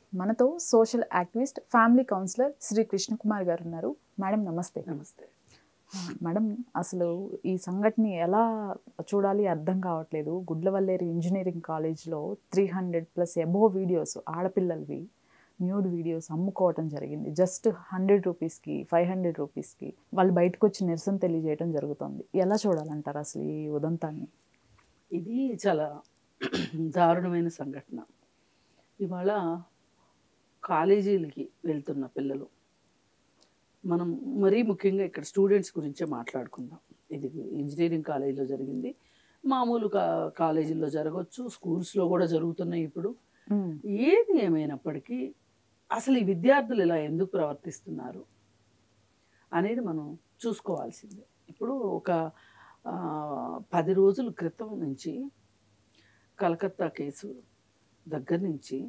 మనతో social activist family counsellor Shri Krishnakumar గారు ఉన్నారు మేడం నమస్తే నమస్తే మేడం అసలు ఈ సంఘటన ఎలా చూడాలి అర్థం కావట్లేదు గుడ్లవల్లేరు ఇంజనీరింగ్ కాలేజ్లో three hundred plus above videos ఆడపిల్లలవి న్యూడ్ వీడియోస్ అమ్ముకోవటం జరిగింది జస్ట్ హండ్రెడ్ రూపీస్కి ఫైవ్ హండ్రెడ్ రూపీస్కి వాళ్ళు బయటకు వచ్చి నిరసన తెలియజేయడం జరుగుతుంది ఎలా చూడాలంటారు అసలు ఈ ఉదంతాన్ని ఇది చాలా దారుణమైన సంఘటన ఇవాళ కాలేజీలకి వెళ్తున్న పిల్లలు మనం మరీ ముఖ్యంగా ఇక్కడ స్టూడెంట్స్ గురించే మాట్లాడుకుందాం ఇది ఇంజనీరింగ్ కాలేజీలో జరిగింది మామూలు కా కాలేజీల్లో జరగవచ్చు స్కూల్స్లో కూడా జరుగుతున్నాయి ఇప్పుడు ఏది ఏమైనప్పటికీ అసలు ఈ విద్యార్థులు ఇలా ఎందుకు ప్రవర్తిస్తున్నారు అనేది మనం చూసుకోవాల్సిందే ఇప్పుడు ఒక ఆ, పది రోజుల క్రితం నుంచి కలకత్తా కేసు దగ్గర నుంచి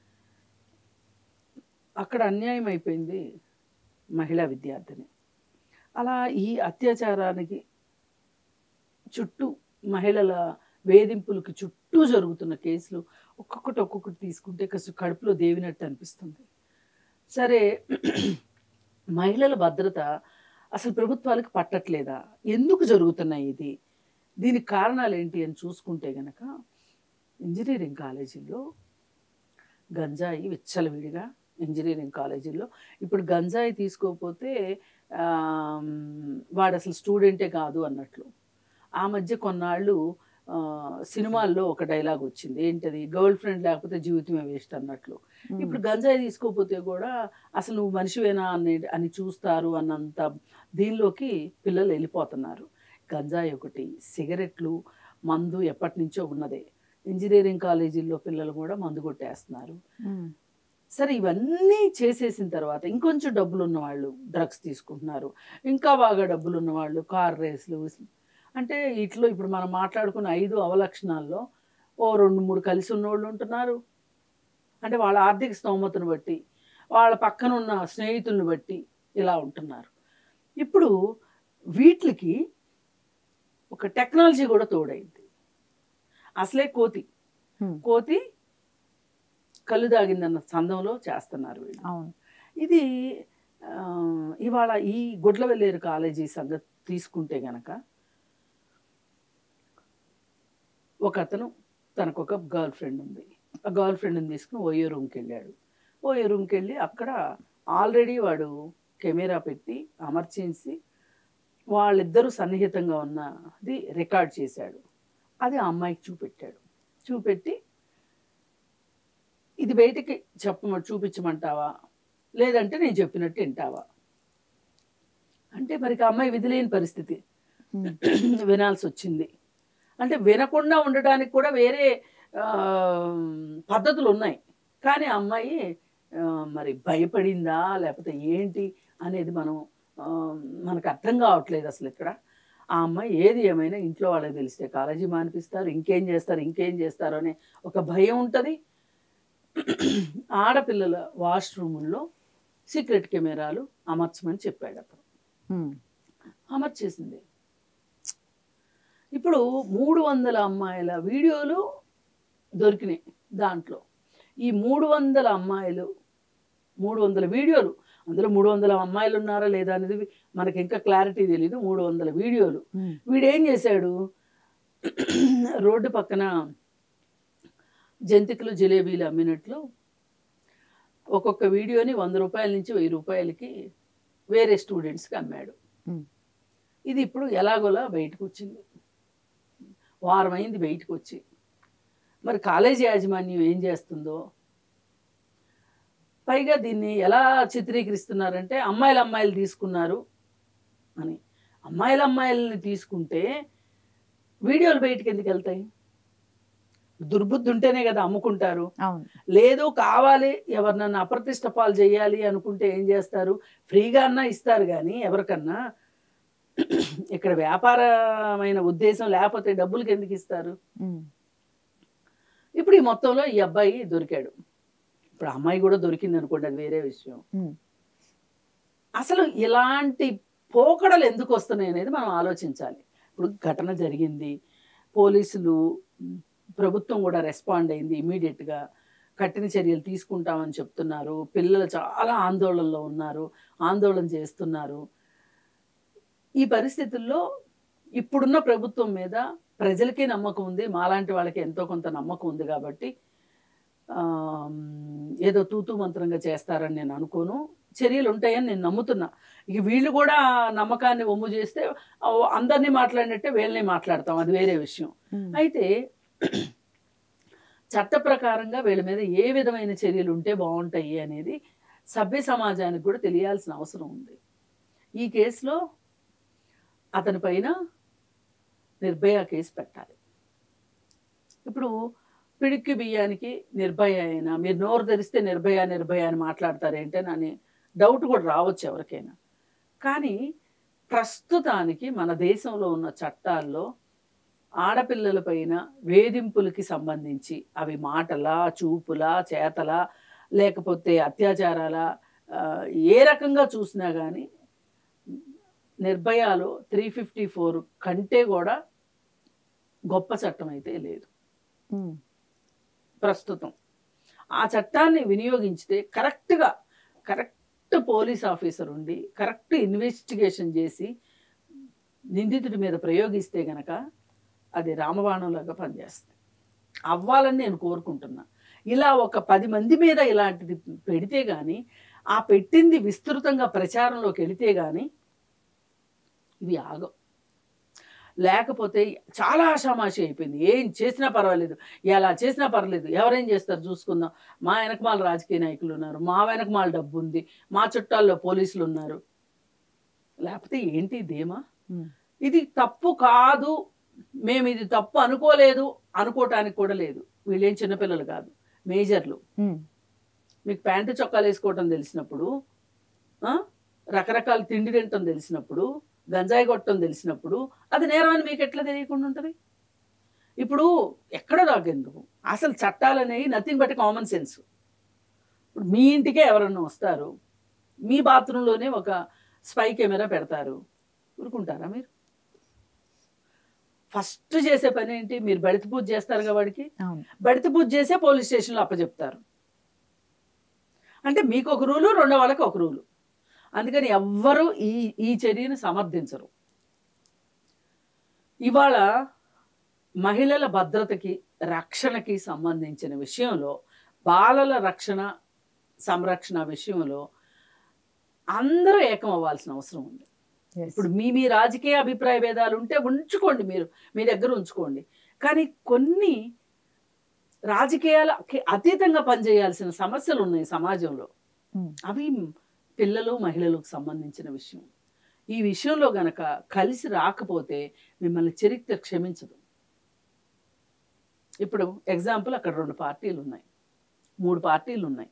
అక్కడ అన్యాయం అయిపోయింది మహిళా విద్యార్థిని అలా ఈ అత్యాచారానికి చుట్టూ మహిళల వేధింపులకి చుట్టూ జరుగుతున్న కేసులు ఒక్కొక్కటి ఒక్కొక్కటి తీసుకుంటే కాస్త కడుపులో దేవినట్టు అనిపిస్తుంది సరే మహిళల భద్రత అసలు ప్రభుత్వాలకు పట్టట్లేదా ఎందుకు జరుగుతున్నాయి ఇది దీనికి కారణాలు ఏంటి అని చూసుకుంటే గనక ఇంజనీరింగ్ కాలేజీల్లో గంజాయి విచ్చలవిడిగా ఇంజనీరింగ్ కాలేజీల్లో ఇప్పుడు గంజాయి తీసుకోకపోతే ఆమ్, వాడు అసలు స్టూడెంటే కాదు అన్నట్లు ఆ మధ్య కొన్నాళ్ళు ఆ, సినిమాల్లో ఒక డైలాగ్ వచ్చింది ఏంటది గర్ల్ ఫ్రెండ్ లేకపోతే జీవితమే వేస్ట్ అన్నట్లు ఇప్పుడు గంజాయి తీసుకోకపోతే కూడా అసలు నువ్వు మనిషివేనా అని అని చూస్తారు అన్నంత దీనిలోకి పిల్లలు వెళ్ళిపోతున్నారు గంజాయి ఒకటి సిగరెట్లు మందు ఎప్పటి నుంచో ఉన్నదే ఇంజనీరింగ్ కాలేజీల్లో పిల్లలు కూడా మందు కొట్టేస్తున్నారు మ్మ్. సరే ఇవన్నీ చేసేసిన తర్వాత ఇంకొంచెం డబ్బులు ఉన్నవాళ్ళు డ్రగ్స్ తీసుకుంటున్నారు ఇంకా బాగా డబ్బులు ఉన్నవాళ్ళు కార్ రేసులు అంటే ఇట్లో ఇప్పుడు మనం మాట్లాడుకున్న ఐదు అవలక్షణాల్లో ఓ రెండు మూడు కలిసి ఉన్నోళ్ళు ఉంటున్నారు అంటే వాళ్ళ ఆర్థిక స్తోమతను బట్టి వాళ్ళ పక్కన ఉన్న స్నేహితులను బట్టి ఇలా ఉంటున్నారు ఇప్పుడు వీటికి ఒక టెక్నాలజీ కూడా తోడైంది అసలే కోతి మ్మ్. కోతి కళ్ళు దాగిందన్న సందంలో చేస్తున్నారు వీళ్ళు అవును ఇది ఆ, ఇవాళ ఈ గుడ్లవెల్లేరు కాలేజీ సంగతి తీసుకుంటే గనక ఒక అతను తనకు ఒక గర్ల్ ఫ్రెండ్ ఉంది ఆ గర్ల్ ఫ్రెండ్ని తీసుకుని ఓయో రూమ్కి వెళ్ళాడు ఓయో రూమ్కి వెళ్ళి అక్కడ ఆల్రెడీ వాడు కెమెరా పెట్టి అమర్చేసి వాళ్ళిద్దరూ సన్నిహితంగా ఉన్నది రికార్డ్ చేశాడు అది ఆ అమ్మాయికి చూపెట్టాడు చూపెట్టి ఇది బయటికి చెప్పమ చూపించమంటావా లేదంటే నేను చెప్పినట్టు వింటావా అంటే మరి ఇక అమ్మాయి విధిలేని పరిస్థితి మ్మ్. వినాల్సి వచ్చింది అంటే వినకుండా ఉండడానికి కూడా వేరే ఆ, పద్ధతులు ఉన్నాయి కానీ ఆ అమ్మాయి ఆ, మరి భయపడిందా లేకపోతే ఏంటి అనేది మనం ఆ, మనకు అర్థం కావట్లేదు అసలు ఇక్కడ ఆ అమ్మాయి ఏది ఏమైనా ఇంట్లో వాళ్ళకి తెలిస్తే కాలేజీ మానిపిస్తారు ఇంకేం చేస్తారు ఇంకేం చేస్తారు అనే ఒక భయం ఉంటుంది ఆడపిల్లల వాష్రూముల్లో సీక్రెట్ కెమెరాలు అమర్చమని చెప్పాడు అతను మ్మ్. అమర్చేసింది ఇప్పుడు మూడు వందల అమ్మాయిల వీడియోలు దొరికినాయి దాంట్లో ఈ మూడు వందల అమ్మాయిలు మూడు వందల వీడియోలు అందులో మూడు వందల అమ్మాయిలు ఉన్నారా లేదా అనేది మనకి ఇంకా క్లారిటీ తెలియదు మూడు వందల వీడియోలు మ్మ్. వీడేం చేశాడు రోడ్డు పక్కన జంతికలు జిలేబీలు అమ్మినట్లు ఒక్కొక్క వీడియోని వంద రూపాయల నుంచి వెయ్యి రూపాయలకి వేరే స్టూడెంట్స్కి అమ్మాడు మ్మ్. ఇది ఇప్పుడు ఎలాగోలా బయటకు వచ్చింది వారం అయింది బయటకు వచ్చి మరి కాలేజీ యాజమాన్యం ఏం చేస్తుందో పైగా దీన్ని ఎలా చిత్రీకరిస్తున్నారంటే అమ్మాయిలు అమ్మాయిలు తీసుకున్నారు అని అమ్మాయిలు అమ్మాయిలని తీసుకుంటే వీడియోలు బయటికి ఎందుకు వెళ్తాయి దుర్బుద్ధి ఉంటేనే కదా అమ్ముకుంటారు అవును లేదు కావాలి ఎవరినన్నా అప్రతిష్ట పాలు చేయాలి అనుకుంటే ఏం చేస్తారు ఫ్రీగా అన్నా ఇస్తారు కానీ ఎవరికన్నా ఇక్కడ వ్యాపారమైన ఉద్దేశం లేకపోతే డబ్బులకి ఎందుకు ఇస్తారు మ్మ్. ఇప్పుడు ఈ మొత్తంలో ఈ అబ్బాయి దొరికాడు ఇప్పుడు ఆ అమ్మాయి కూడా దొరికింది అనుకోండి అది వేరే విషయం మ్మ్. అసలు ఇలాంటి పోకడలు ఎందుకు వస్తున్నాయి అనేది మనం ఆలోచించాలి ఇప్పుడు ఘటన జరిగింది పోలీసులు ప్రభుత్వం కూడా రెస్పాండ్ అయింది ఇమీడియట్గా కఠిన చర్యలు తీసుకుంటామని చెప్తున్నారు పిల్లలు చాలా ఆందోళనలో ఉన్నారు ఆందోళన చేస్తున్నారు ఈ పరిస్థితుల్లో ఇప్పుడున్న ప్రభుత్వం మీద ప్రజలకే నమ్మకం ఉంది మాలాంటి వాళ్ళకి ఎంతో కొంత నమ్మకం ఉంది కాబట్టి ఆమ్, ఏదో తూతూ మంత్రంగా చేస్తారని నేను అనుకోను చర్యలు ఉంటాయని నేను నమ్ముతున్నా ఇక వీళ్ళు కూడా ఆ నమ్మకాన్ని ఒమ్ము చేస్తే ఆ, అందరినీ మాట్లాడినట్టే వీళ్ళని మాట్లాడతాం అది వేరే విషయం ఉమ్. అయితే చట్ట ప్రకారంగా వీళ్ళ మీద ఏ విధమైన చర్యలు ఉంటే బాగుంటాయి అనేది సభ్య సమాజానికి కూడా తెలియాల్సిన అవసరం ఉంది ఈ కేసులో అతని పైన నిర్భయ కేసు పెట్టాలి ఇప్పుడు పిడిక్కి బియ్యానికి నిర్భయ అయినా మీరు నోరు తెరిస్తే నిర్భయ నిర్భయ అని మాట్లాడతారేంటని అని డౌట్ కూడా రావచ్చు ఎవరికైనా కానీ ప్రస్తుతానికి మన దేశంలో ఉన్న చట్టాల్లో ఆడపిల్లల పైన వేధింపులకి సంబంధించి అవి మాటలా చూపులా చేతలా లేకపోతే అత్యాచారాల ఆ, ఏ రకంగా చూసినా కానీ నిర్భయాలో త్రీ ఫిఫ్టీ ఫోర్ కంటే కూడా గొప్ప చట్టం అయితే లేదు ఉమ్. ప్రస్తుతం ఆ చట్టాన్ని వినియోగించితే కరెక్ట్గా కరెక్ట్ పోలీస్ ఆఫీసర్ ఉండి కరెక్ట్ ఇన్వెస్టిగేషన్ చేసి నిందితుడి మీద ప్రయోగిస్తే గనక అది రామబాణంలాగా పనిచేస్తుంది అవ్వాలని నేను కోరుకుంటున్నా ఇలా ఒక పది మంది మీద ఇలాంటిది పెడితే కానీ ఆ పెట్టింది విస్తృతంగా ప్రచారంలోకి వెళితే కానీ ఇవి ఆగవు లేకపోతే చాలా ఆషామాషి అయిపోయింది ఏం చేసినా పర్వాలేదు ఎలా చేసినా పర్లేదు ఎవరేం చేస్తారు చూసుకుందాం మా వెనకమాల రాజకీయ నాయకులు ఉన్నారు మా వెనకమాల డబ్బు ఉంది మా చుట్టాల్లో పోలీసులు ఉన్నారు లేకపోతే ఏంటి ధీమా ఉమ్. ఇది తప్పు కాదు మేము ఇది తప్పు అనుకోలేదు అనుకోవటానికి కూడా లేదు వీళ్ళేం చిన్నపిల్లలు కాదు మేజర్లు ఉమ్. మీకు ప్యాంటు చొక్కాలు వేసుకోవటం తెలిసినప్పుడు ఆ, రకరకాల తిండి తినటం తెలిసినప్పుడు గంజాయి కొట్టడం తెలిసినప్పుడు అది నేరం అని మీకు ఎట్లా తెలియకుండా ఉంటుంది ఇప్పుడు ఎక్కడ దాకెందుకు అసలు చట్టాలు అనేవి నథింగ్ బట్ కామన్ సెన్స్ ఇప్పుడు మీ ఇంటికే ఎవరన్నా వస్తారు మీ బాత్రూంలోనే ఒక స్పై కెమెరా పెడతారు ఊరుకుంటారా మీరు ఫస్ట్ చేసే పని ఏంటి మీరు బడిత పూజ చేస్తారు వాడికి అవును బడిత పూజ చేసే పోలీస్ స్టేషన్లో అప్పచెప్తారు అంటే మీకు ఒక రూలు రెండో వాళ్ళకి ఒక రూలు అందుకని ఎవ్వరూ ఈ ఈ చర్యను సమర్థించరు ఇవాళ మహిళల భద్రతకి రక్షణకి సంబంధించిన విషయంలో బాలల రక్షణ సంరక్షణ విషయంలో అందరూ ఏకం అవ్వాల్సిన అవసరం ఉంది Yes. ఇప్పుడు మీ మీ రాజకీయ అభిప్రాయ భేదాలు ఉంటే ఉంచుకోండి మీరు మీ దగ్గర ఉంచుకోండి కానీ కొన్ని రాజకీయాలకి అతీతంగా పనిచేయాల్సిన సమస్యలు ఉన్నాయి సమాజంలో ఉమ్. అవి పిల్లలు మహిళలకు సంబంధించిన విషయం ఈ విషయంలో గనక కలిసి రాకపోతే మిమ్మల్ని చరిత్ర క్షమించదు ఇప్పుడు ఎగ్జాంపుల్ అక్కడ రెండు పార్టీలు ఉన్నాయి మూడు పార్టీలు ఉన్నాయి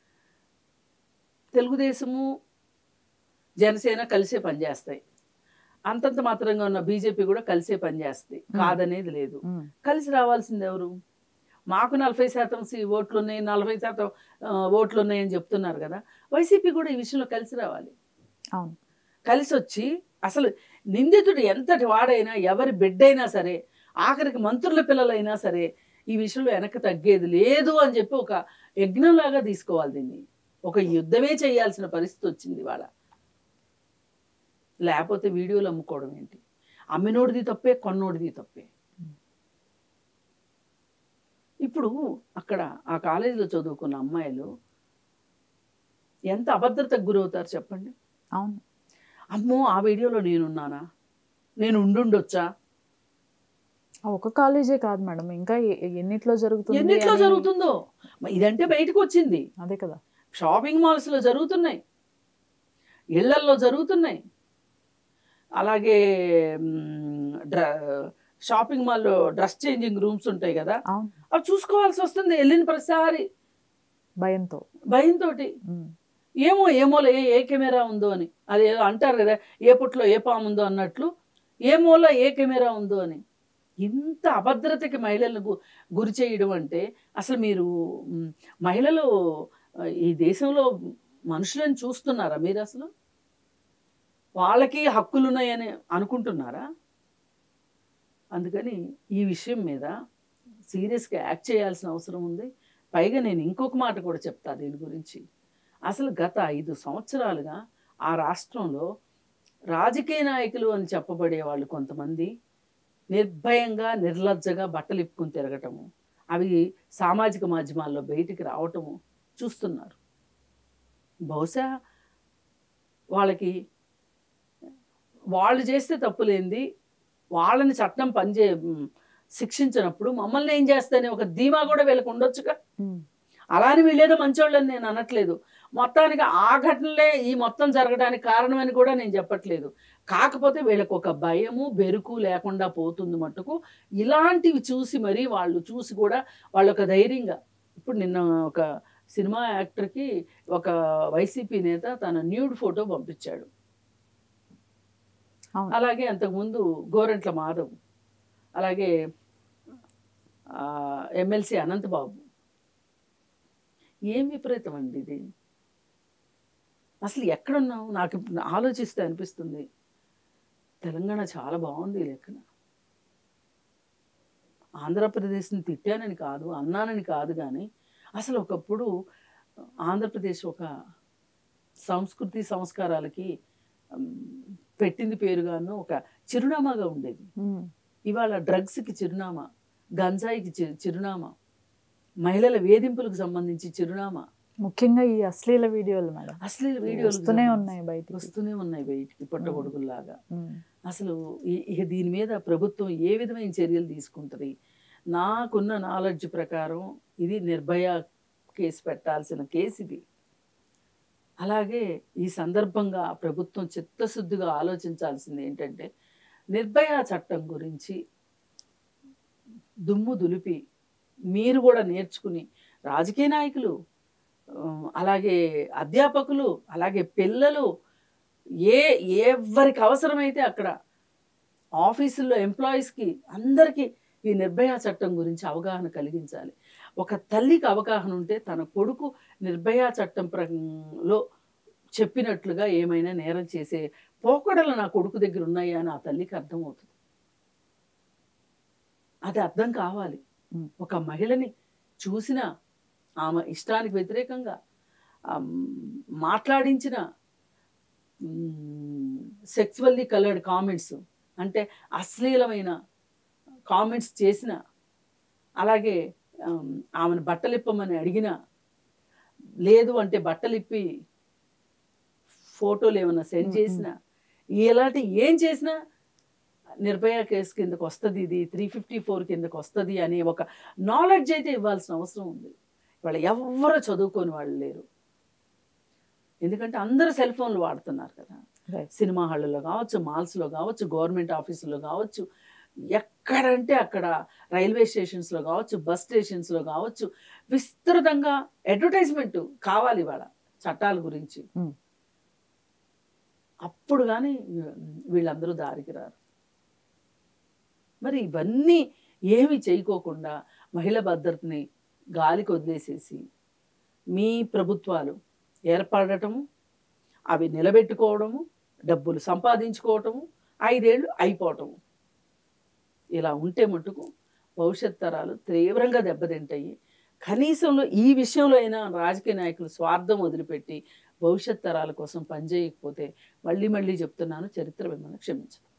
తెలుగుదేశము జనసేన కలిసే పనిచేస్తాయి అంతంత మాత్రంగా ఉన్న బీజేపీ కూడా కలిసే పనిచేస్తాయి కాదనేది లేదు ఉమ్. కలిసి రావాల్సింది ఎవరు మాకు నలభై శాతం సి- ఓట్లు ఉన్నాయి నలభై శాతం ఆ, ఓట్లు ఉన్నాయని చెప్తున్నారు కదా వైసీపీ కూడా ఈ విషయంలో కలిసి రావాలి అవును కలిసి వచ్చి అసలు నిందితుడు ఎంతటి వాడైనా ఎవరి బిడ్డైనా సరే ఆఖరికి మంత్రుల పిల్లలైనా సరే ఈ విషయంలో వెనక్కి తగ్గేది లేదు అని చెప్పి ఒక యజ్ఞంలాగా తీసుకోవాలి దీన్ని ఒక యుద్ధమే చేయాల్సిన పరిస్థితి వచ్చింది ఇవాళ లేకపోతే వీడియోలు అమ్ముకోవడం ఏంటి అమ్మినోడిది తప్పే కొన్నోడిది తప్పే ఇప్పుడు అక్కడ ఆ కాలేజీలో చదువుకున్న అమ్మాయిలు ఎంత అభద్రతకు గురవుతారు చెప్పండి అవును అమ్మో ఆ వీడియోలో నేనున్నానా నేను ఉండుండొచ్చా ఆ ఒక కాలేజే కాదు మేడం ఇంకా ఎ- ఎన్నిట్లో జరుగుతుంది ఎన్నిట్లో అని- జరుగుతుందో మ- ఇదంటే బయటకు వచ్చింది అదే కదా షాపింగ్ మాల్స్లో జరుగుతున్నాయి ఇళ్లల్లో జరుగుతున్నాయి అలాగే మ్, డ్ర షాపింగ్ మాల్లో డ్రెస్ చేంజింగ్ రూమ్స్ ఉంటాయి కదా అవును అవి చూసుకోవాల్సి వస్తుంది వెళ్ళిన ప్రతిసారి భయంతో భయంతో ఉమ్. ఏమో ఏమోలో ఏ ఏ కెమెరా ఉందో అని అది ఏదో అంటారు కదా ఏ పుట్లో ఏ పాము ఉందో అన్నట్లు ఏ మూల ఏ కెమెరా ఉందో అని ఇంత అభద్రతకి మహిళలను గు- గురి చేయడం అంటే అసలు మీరు మ్, మహిళలు ఆ, ఈ దేశంలో మనుషులను చూస్తున్నారా మీరు అసలు వాళ్ళకి హక్కులు ఉన్నాయని అనుకుంటున్నారా అందుకని ఈ విషయం మీద సీరియస్గా యాక్ట్ చేయాల్సిన అవసరం ఉంది పైగా నేను ఇంకొక మాట కూడా చెప్తా దీని గురించి అసలు గత ఐదు సంవత్సరాలుగా ఆ రాష్ట్రంలో రాజకీయ నాయకులు అని చెప్పబడే వాళ్ళు కొంతమంది నిర్భయంగా నిర్లజ్జగా బట్టలు ఇప్పుకుని తిరగటము అవి సామాజిక మాధ్యమాల్లో బయటికి రావటము చూస్తున్నారు బహుశా వాళ్ళకి వాళ్ళు చేస్తే తప్పులేంది వాళ్ళని చట్టం పనిచే శిక్షించినప్పుడు మమ్మల్ని ఏం చేస్తానే ఒక ధీమా కూడా వీళ్ళకి ఉండొచ్చుగా ఉమ్, అలాని వీళ్ళేదో మంచోళ్ళని నేను అనట్లేదు మొత్తానికి ఆ ఘటనలే ఈ మొత్తం జరగడానికి కారణమని కూడా నేను చెప్పట్లేదు కాకపోతే వీళ్ళకి ఒక భయము బెరుకు లేకుండా పోతుంది మట్టుకు ఇలాంటివి చూసి మరి వాళ్ళు చూసి కూడా వాళ్ళు ఒక ధైర్యంగా ఇప్పుడు నిన్న ఒక సినిమా యాక్టర్కి ఒక వైసీపీ నేత తన న్యూడ్ ఫోటో పంపించాడు అవును. అలాగే అంతకుముందు గోరంట్ల మాధవ్ అలాగే ఎమ్మెల్సీ అనంతబాబు ఏం విపరీతం అండి ఇది అసలు ఎక్కడున్నావు నాకు ఇప్పుడు ఆలోచిస్తే అనిపిస్తుంది తెలంగాణ చాలా బాగుంది ఈ లెక్కన ఆంధ్రప్రదేశ్ని తిట్టానని కాదు అన్నానని కాదు కానీ అసలు ఒకప్పుడు ఆంధ్రప్రదేశ్ ఒక సంస్కృతి సంస్కారాలకి ఉమ్, పెట్టింది పేరుగాను ఒక చిరునామాగా ఉండేది ఉమ్, ఇవాళ డ్రగ్స్కి చిరునామా గంజాయికి చి- చిరునామా మహిళల వేధింపులకు సంబంధించి చిరునామా ముఖ్యంగా ఈ అశ్లీల వీడియోలు మేడం అశ్లీల వీడియోలు వస్తూనే ఉన్నాయి బయటికి వస్తూనే ఉన్నాయి బయటికి పొట్టగొడుగుల్లాగా ఉమ్, అసలు ఈ- ఇక దీని మీద ప్రభుత్వం ఏ విధమైన చర్యలు తీసుకుంటుంది నాకున్న నాలెడ్జ్ ప్రకారం ఇది నిర్భయ కేసు పెట్టాల్సిన కేసు ఇది అలాగే ఈ సందర్భంగా ప్రభుత్వం చిత్తశుద్ధిగా ఆలోచించాల్సింది ఏంటంటే నిర్భయ చట్టం గురించి దుమ్ము దులిపి మీరు కూడా నేర్చుకుని రాజకీయ నాయకులు ఆ, అలాగే అధ్యాపకులు అలాగే పిల్లలు ఏ ఎవరికి అవసరమైతే అక్కడ ఆఫీసుల్లో ఎంప్లాయీస్కి అందరికీ ఈ నిర్భయ చట్టం గురించి అవగాహన కలిగించాలి ఒక తల్లికి అవగాహన ఉంటే తన కొడుకు నిర్భయ చట్టం ప్ర లో చెప్పినట్లుగా ఏమైనా నేరం చేసే పోకడలు నా కొడుకు దగ్గర ఉన్నాయా అని ఆ తల్లికి అర్థమవుతుంది అది అర్థం కావాలి ఉమ్. ఒక మహిళని చూసిన ఆమె ఇష్టానికి వ్యతిరేకంగా ఆమ్, మాట్లాడించిన సెక్సువల్లీ కలర్డ్ కామెంట్స్ అంటే అశ్లీలమైన కామెంట్స్ చేసిన అలాగే ఆమ్, ఆమెను బట్టలిప్పమని అడిగిన లేదు అంటే బట్టలిప్పి ఫోటోలు ఏమైనా సెండ్ మ్మ్, చేసిన ఇలాంటి ఏం చేసినా నిర్భయ కేసు కిందకు వస్తుంది ఇది త్రీ ఫిఫ్టీ ఫోర్ కిందకు వస్తుంది అనే ఒక నాలెడ్జ్ అయితే ఇవ్వాల్సిన అవసరం ఉంది ఇవాళ ఎవ్వరు చదువుకొని వాళ్ళు లేరు ఎందుకంటే అందరూ సెల్ ఫోన్లు వాడుతున్నారు కదా Right. సినిమా హాళ్ళలో కావచ్చు మాల్స్లో కావచ్చు గవర్నమెంట్ ఆఫీసుల్లో కావచ్చు ఎక్కడంటే అక్కడ రైల్వే స్టేషన్స్లో కావచ్చు బస్ స్టేషన్స్లో కావచ్చు విస్తృతంగా అడ్వర్టైజ్మెంట్ కావాలి ఇవాళ చట్టాల గురించి Hmm. అప్పుడు కానీ వీళ్ళందరూ దారికి రారు మరి ఇవన్నీ ఏమి చేయకోకుండా మహిళ భద్రతని గాలికి వదిలేసేసి మీ ప్రభుత్వాలు ఏర్పడటము అవి నిలబెట్టుకోవడము డబ్బులు సంపాదించుకోవటము ఐదేళ్ళు అయిపోవటము ఇలా ఉంటే మటుకు భవిష్యత్ తరాలు తీవ్రంగా దెబ్బతింటాయి కనీసంలో ఈ విషయంలో అయినా రాజకీయ నాయకులు స్వార్థం వదిలిపెట్టి భవిష్యత్ తరాల కోసం పనిచేయకపోతే మళ్ళీ మళ్ళీ చెప్తున్నాను చరిత్ర మిమ్మల్ని క్షమించదు